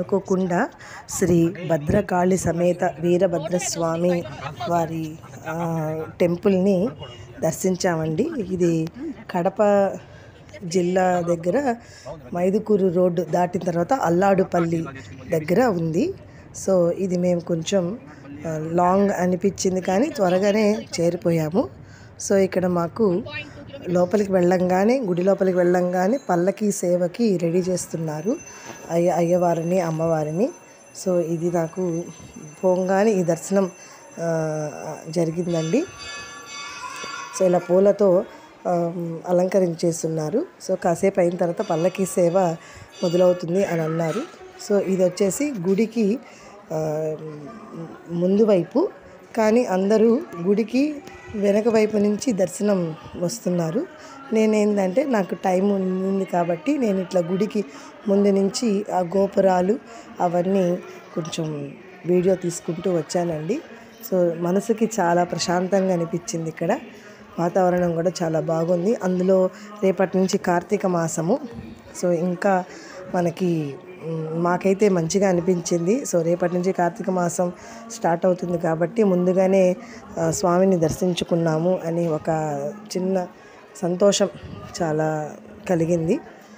అనుకోకుండా శ్రీ భద్రకాళి సమేత వీరభద్రస్వామి వారి ఆ, టెంపుల్ని దర్శించామండి ఇది కడప జిల్లా దగ్గర మైదుకూరు రోడ్డు దాటిన తర్వాత అల్లాడుపల్లి దగ్గర ఉంది సో ఇది మేము కొంచెం ఆ, లాంగ్ అనిపించింది కానీ త్వరగానే చేరిపోయాము సో ఇక్కడ మాకు లోపలికి వెళ్ళంగానే గుడి లోపలికి వెళ్ళంగానే పల్లకి సేవకి రెడీ చేస్తున్నారు అయ్య అయ్యవారిని అమ్మవారిని సో ఇది నాకు పోగానే ఈ దర్శనం ఆ, జరిగిందండి సో ఇలా పూలతో ఆ, అలంకరించేస్తున్నారు సో కాసేపు అయిన తర్వాత పల్లకి సేవ మొదలవుతుంది అని అన్నారు సో ఇది వచ్చేసి గుడికి ఆ, ముందు వైపు కానీ అందరూ గుడికి వెనక వైపు నుంచి దర్శనం వస్తున్నారు నేనేంటంటే నాకు టైం ఉంది కాబట్టి నేను ఇట్లా గుడికి ముందు నుంచి ఆ గోపురాలు అవన్నీ కొంచెం వీడియో తీసుకుంటూ వచ్చానండి సో మనసుకి చాలా ప్రశాంతంగా అనిపించింది ఇక్కడ వాతావరణం కూడా చాలా బాగుంది అందులో రేపటి నుంచి కార్తీక మాసము సో ఇంకా మనకి మ్, మాకైతే మంచిగా అనిపించింది సో రేపటి నుంచి కార్తీక మాసం స్టార్ట్ అవుతుంది కాబట్టి ముందుగానే ఆ, స్వామిని దర్శించుకున్నాము అని ఒక చిన్న సంతోషం చాలా కలిగింది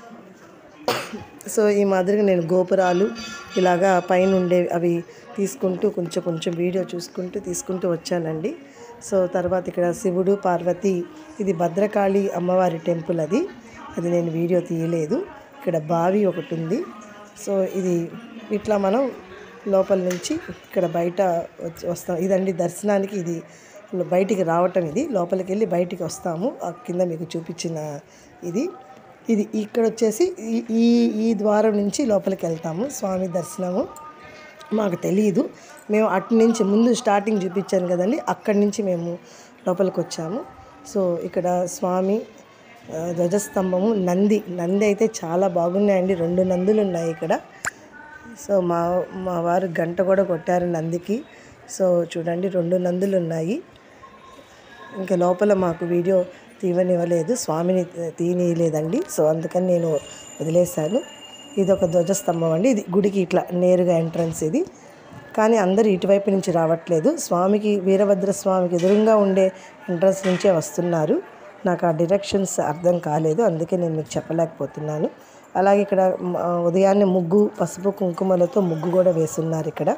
సో ఈ మాదిరిగా నేను గోపురాలు ఇలాగా పైన ఉండే అవి తీసుకుంటూ కొంచెం కొంచెం వీడియో చూసుకుంటూ తీసుకుంటూ వచ్చానండి సో తర్వాత ఇక్కడ శివుడు పార్వతి ఇది భద్రకాళి అమ్మవారి టెంపుల్ అది అది నేను వీడియో తీయలేదు ఇక్కడ బావి ఒకటి ఉంది సో ఇది ఇట్లా మనం లోపల నుంచి ఇక్కడ బయట వచ్చి వస్తాం ఇదండి దర్శనానికి ఇది బయటికి రావటం ఇది లోపలికి వెళ్ళి బయటికి వస్తాము ఆ కింద మీకు చూపించిన ఇది ఇది ఇక్కడ వచ్చేసి ఈ- ఈ ఈ ద్వారం నుంచి లోపలికి వెళ్తాము స్వామి దర్శనము మాకు తెలియదు మేము అటు నుంచి ముందు స్టార్టింగ్ చూపించాను కదండి అక్కడి నుంచి మేము లోపలికి వచ్చాము సో ఇక్కడ స్వామి ఆ, ధ్వజస్తంభము నంది నంది అయితే చాలా బాగున్నాయండి రెండు నందులు ఉన్నాయి ఇక్కడ సో మా మా వారు గంట కూడా కొట్టారు నందికి సో చూడండి రెండు నందులు ఉన్నాయి ఇంకా లోపల మాకు వీడియో తీయనివ్వలేదు స్వామిని తీయనీయలేదండి సో అందుకని నేను వదిలేశాను ఇది ఒక ధ్వజస్తంభం అండి ఇది గుడికి ఇట్లా నేరుగా ఎంట్రన్స్ ఇది కానీ అందరూ ఇటువైపు నుంచి రావట్లేదు స్వామికి వీరభద్ర స్వామికి ఎదురుగా ఉండే ఎంట్రన్స్ నుంచే వస్తున్నారు నాకు ఆ డైరెక్షన్స్ అర్థం కాలేదు అందుకే నేను మీకు చెప్పలేకపోతున్నాను అలాగే ఇక్కడ మ, ఉదయాన్నే ముగ్గు పసుపు కుంకుమలతో ముగ్గు కూడా వేస్తున్నారు ఇక్కడ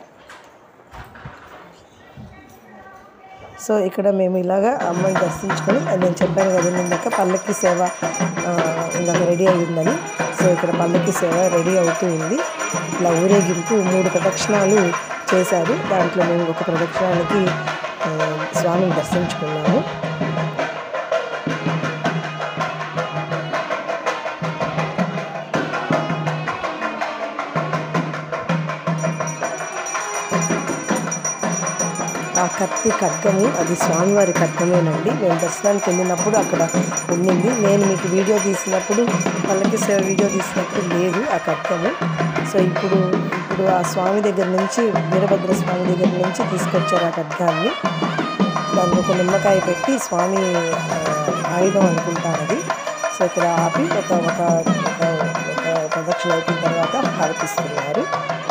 సో ఇక్కడ మేము ఇలాగా అమ్మని దర్శించుకొని అది నేను చెప్పాను కదా ఇందాక పల్లకి సేవ ఆ, ఇందాక రెడీ అయ్యిందని సో ఇక్కడ పల్లకి సేవ రెడీ అవుతూ ఉంది ఇలా ఊరేగింపు మూడు ప్రదక్షిణాలు చేశారు దాంట్లో మేము ఒక ప్రదక్షిణానికి ఆ, స్వామిని దర్శించుకున్నాము ఆ కత్తి ఖడ్గము అది స్వామివారి ఖడ్గమేనండి మేము దర్శనానికి వెళ్ళినప్పుడు అక్కడ ఉండింది నేను మీకు వీడియో తీసినప్పుడు పల్లకి సేవ వీడియో తీసినప్పుడు లేదు ఆ ఖడ్గము సో ఇప్పుడు ఇప్పుడు ఆ స్వామి దగ్గర నుంచి వీరభద్ర స్వామి దగ్గర నుంచి తీసుకొచ్చారు ఆ ఖడ్గాన్ని దానికి ఒక నిమ్మకాయ పెట్టి స్వామి ఆ, ఆయుధం అనుకుంటారు అది సో ఇక్కడ ఆపి ఒక ఒక ఒక ఒక ప్రదక్షిణ అయిపోయిన తర్వాత హారతిస్తున్నారు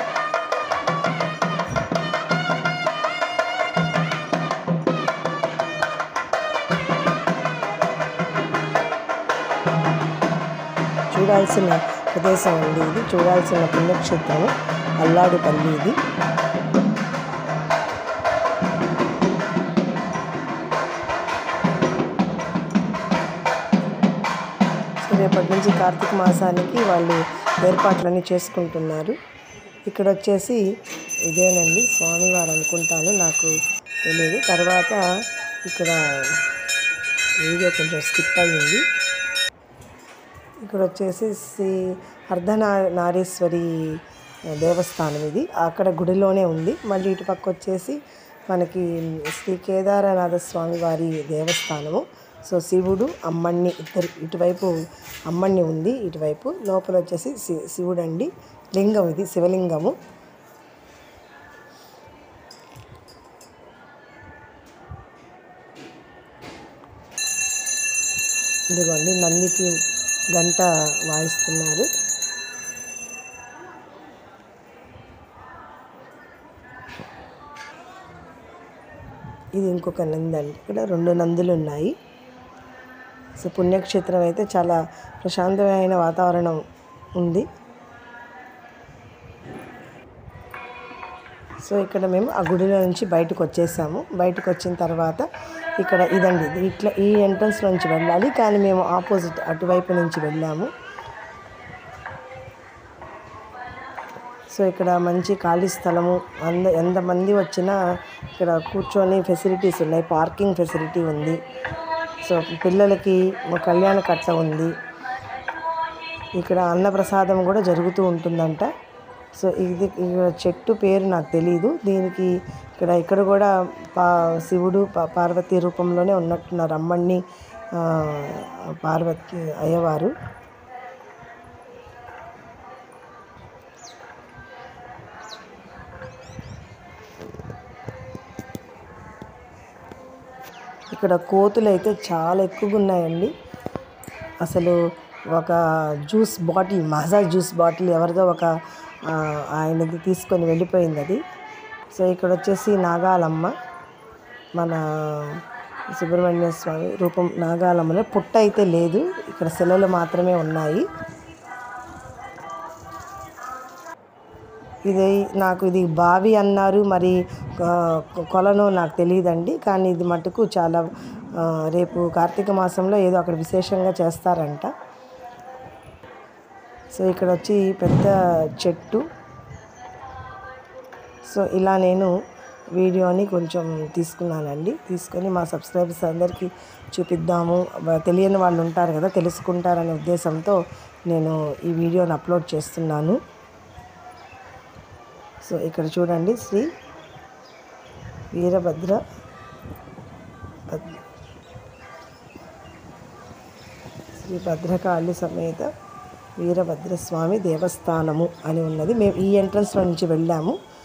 చూడాల్సిన ప్రదేశం అండి ఇది చూడాల్సిన పుణ్యక్షేత్రం అల్లాడుపల్లి ఇది సో రేపటి నుంచి కార్తీక మాసానికి వాళ్ళు ఏర్పాట్లన్నీ చేసుకుంటున్నారు ఇక్కడ వచ్చేసి ఇదేనండి స్వామివారు అనుకుంటాను నాకు తెలియదు తర్వాత ఇక్కడ వీడియో కొంచెం స్కిప్ అయ్యింది ఇక్కడ వచ్చేసి శ్రీ అర్ధనా నారీశ్వరి దేవస్థానం ఇది అక్కడ గుడిలోనే ఉంది మళ్ళీ ఇటు పక్క వచ్చేసి మనకి శ్రీ కేదారనాథ స్వామి వారి దేవస్థానము సో శివుడు అమ్మణ్ణి ఇద్దరు ఇటువైపు అమ్మణ్ణి ఉంది ఇటువైపు లోపల వచ్చేసి శి- శివుడు అండి లింగం ఇది శివలింగము ఇదిగోండి నందికి గంట వాయిస్తున్నారు ఇది ఇంకొక నంది అండి ఇక్కడ రెండు నందులు ఉన్నాయి సో పుణ్యక్షేత్రం అయితే చాలా ప్రశాంతమైన వాతావరణం ఉంది సో ఇక్కడ మేము ఆ గుడిలో నుంచి బయటకు వచ్చేసాము బయటకు వచ్చిన తర్వాత ఇక్కడ ఇదండి ఇది ఇట్లా ఈ ఎంట్రన్స్ నుంచి వెళ్ళాలి కానీ మేము ఆపోజిట్ అటువైపు నుంచి వెళ్ళాము సో ఇక్కడ మంచి ఖాళీ స్థలము అంద ఎంతమంది వచ్చినా ఇక్కడ కూర్చొని ఫెసిలిటీస్ ఉన్నాయి పార్కింగ్ ఫెసిలిటీ ఉంది సో పిల్లలకి కళ్యాణ కట్ట ఉంది ఇక్కడ అన్నప్రసాదం కూడా జరుగుతూ ఉంటుందంట సో ఇది ఇక్కడ చెట్టు పేరు నాకు తెలియదు దీనికి ఇక్కడ ఇక్కడ కూడా పా శివుడు పా పార్వతీ రూపంలోనే ఉన్నట్టున్నారు అమ్మణ్ణి ఆ, పార్వతి అయ్యవారు ఇక్కడ కోతులు అయితే చాలా ఎక్కువగా ఉన్నాయండి అసలు ఒక juice bottle Maaza juice bottle ఎవరిదో ఒక ఆ, ఆయనది తీసుకొని వెళ్ళిపోయింది అది సో ఇక్కడ వచ్చేసి నాగాలమ్మ మన సుబ్రహ్మణ్య స్వామి రూపం నాగాలమ్మలో పుట్ట అయితే లేదు ఇక్కడ శిలలు మాత్రమే ఉన్నాయి ఇది నాకు ఇది బావి అన్నారు మరి ఆ, కొలను నాకు తెలియదండి కానీ ఇది మటుకు చాలా ఆ, రేపు కార్తీక మాసంలో ఏదో అక్కడ విశేషంగా చేస్తారంట సో ఇక్కడ వచ్చి పెద్ద చెట్టు సో ఇలా నేను వీడియోని కొంచెం తీసుకున్నానండి తీసుకొని మా సబ్స్క్రైబర్స్ అందరికీ చూపిద్దాము వ- తెలియని వాళ్ళు ఉంటారు కదా తెలుసుకుంటారనే ఉద్దేశంతో నేను ఈ వీడియోని అప్లోడ్ చేస్తున్నాను సో ఇక్కడ చూడండి శ్రీ వీరభద్ర భద్- శ్రీ భద్రకాళి సమేత వీరభద్రస్వామి దేవస్థానము అని ఉన్నది మేము ఈ ఎంట్రన్స్లో నుంచి వెళ్ళాము